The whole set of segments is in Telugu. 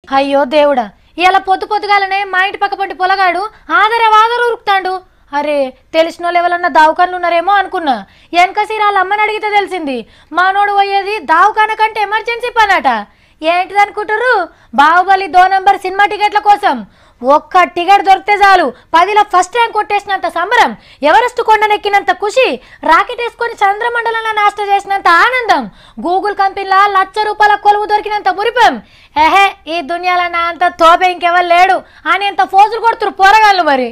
అయ్యో దేవుడా ఇలా పొద్దు పొద్దుగాలనే మా ఇంటి పక్క పంటి పొలగాడు ఆదర వాదరు ఉరుకుతాడు అరే తెలిసిన వాళ్ళు ఎవరన్నా దావకాన్లు ఉన్నారేమో అనుకున్నా వెనక వాళ్ళ అమ్మని అడిగితే తెలిసింది మానోడు పోయేది దావకాన కంటే ఎమర్జెన్సీ పనట ఏంటిది అనుకుంటారు బాహుబలి దో నంబర్ సినిమా టికెట్ల కోసం ఒక్క టికెట్ దొరికితే చాలు పదిలో ఫస్ట్ ర్యాంక్ కొట్టేసినంత సంబరం ఎవరెస్ట్ కొండనెక్కినంత ఖుషి రాకెట్ వేసుకొని చంద్రమండలంలో నాష్ట చేసినంత ఆనందం గూగుల్ కంపెనీలా లక్ష రూపాయల కొలువు దొరికినంత మురిపం ఎహే ఈ దునియాలో నా అంత తోపే ఇంకెవరు లేడు అని అంత ఫోజులు కొడుతురు పోరగాళ్ళు మరి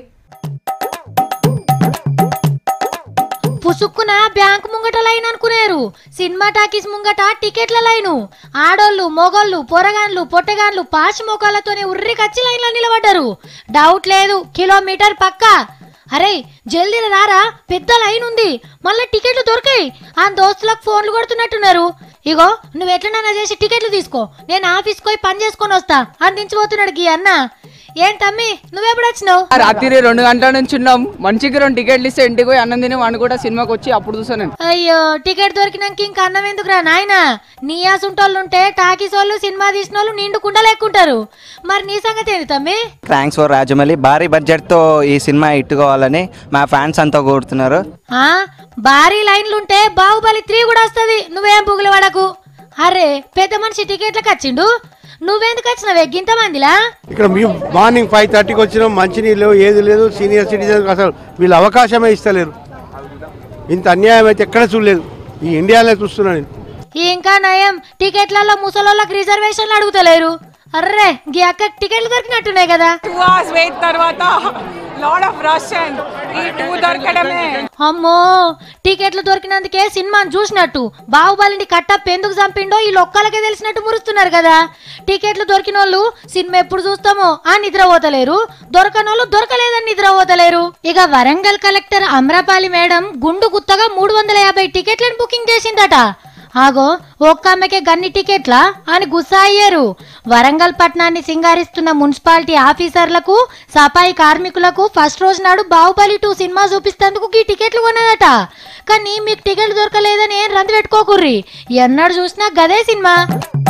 పుసుక్కున బ్యాంక్ ముంగట లైన్ అనుకునేరు సినిమా టాకీస్ ముంగట టికెట్ల లైను ఆడోళ్ళు మొగోళ్ళు పొరగాన్లు పొట్టగాన్లు పాచి మోకాళ్ళతోనే ఉర్రి కచ్చి లైన్లో నిలబడ్డారు డౌట్ లేదు కిలోమీటర్ పక్క అరే జల్దీ రారా పెద్ద లైన్ ఉంది మళ్ళీ టికెట్లు దొరికాయి ఆ దోస్తులకు ఫోన్లు కొడుతున్నట్టున్నారు ఇగో నువ్వు ఎట్లనైనా చేసి టికెట్లు తీసుకో నేను ఆఫీస్కి పోయి పని చేసుకొని వస్తా అందించిపోతున్నాడు గీ అన్న ఏం తమ్మి నువ్వెప్పుడు వచ్చినావు రాత్రి రెండు గంటల నుంచి ఉన్నాం మంచిగా రెండు టికెట్లు ఇస్తే ఇంటికి పోయి అన్నం తిని వాడిని కూడా సినిమాకి వచ్చి అప్పుడు చూసాను నేను అయ్యో టికెట్ దొరికినాక ఇంకా అన్నం ఎందుకురా నాయనా నీ ఆసుంటోళ్ళు ఉంటే టాకీస్ వాళ్ళు సినిమా తీసిన వాళ్ళు నిండు కుండలు ఎక్కుంటారు మరి నీ సంగతి ఏంది తమ్మి థ్యాంక్స్ ఫర్ రాజమౌళి భారీ బడ్జెట్తో ఈ సినిమా ఇట్టుకోవాలని మా ఫ్యాన్స్ అంతా కోరుతున్నారు ఆ భారీ లైన్లుంటే బాహుబలి త్రీ కూడా వస్తుంది నువ్వేం పుగులు పడకు అరే పెద్ద మనిషి టికెట్లకు వచ్చిండు నువ్వెందుకు వచ్చినావే గింత మందిలా ఇక్కడ మేము మార్నింగ్ ఫైవ్ థర్టీకి వచ్చినాం మంచినీళ్ళు ఏది లేదు సీనియర్ సిటిజన్ అసలు వీళ్ళు అవకాశమే ఇస్తలేరు ఇంత అన్యాయం అయితే ఎక్కడ చూడలేదు ఈ ఇండియాలో చూస్తున్నాను నేను ఇంకా నయం టికెట్లలో ముసలోళ్ళకి రిజర్వేషన్లు అడుగుతలేరు అర్రే గీ అక్క టికెట్లు దొరికినట్టున్నాయి కదా టూ అవర్స్ వెయిట్ తర్వాత లాడ్ ఆఫ్ రష్ అండ్ ఈ టూ దొరకడమే అమ్మో టికెట్లు దొరికినందుకే సినిమాని చూసినట్టు బాహుబలిని కట్టప్ప ఎందుకు చంపిండో ఈ లొక్కలకే తెలిసినట్టు మురుస్తున్నారు కదా టికెట్లు దొరికిన వాళ్ళు సినిమా ఎప్పుడు చూస్తామో ఆ నిద్రపోతలేరు దొరకని వాళ్ళు దొరకలేదని నిద్రపోతలేరు ఇక వరంగల్ కలెక్టర్ అమ్రపాలి మేడం గుండు గుత్తగా మూడు వందల యాభై టికెట్లను బుకింగ్ చేసిందట ఆగో ఒక్క ఆమెకే గన్ని టికెట్లా అని గుస్సా అయ్యారు వరంగల్ పట్టణాన్ని సింగారిస్తున్న మున్సిపాలిటీ ఆఫీసర్లకు సఫాయి కార్మికులకు ఫస్ట్ రోజు నాడు బాహుబలి టూ సినిమా చూపిస్తేందుకు ఈ టికెట్లు కొన్నదట కానీ మీకు టికెట్లు దొరకలేదని ఏం రంది పెట్టుకోకుర్రి ఎన్నడు చూసినా గదే సినిమా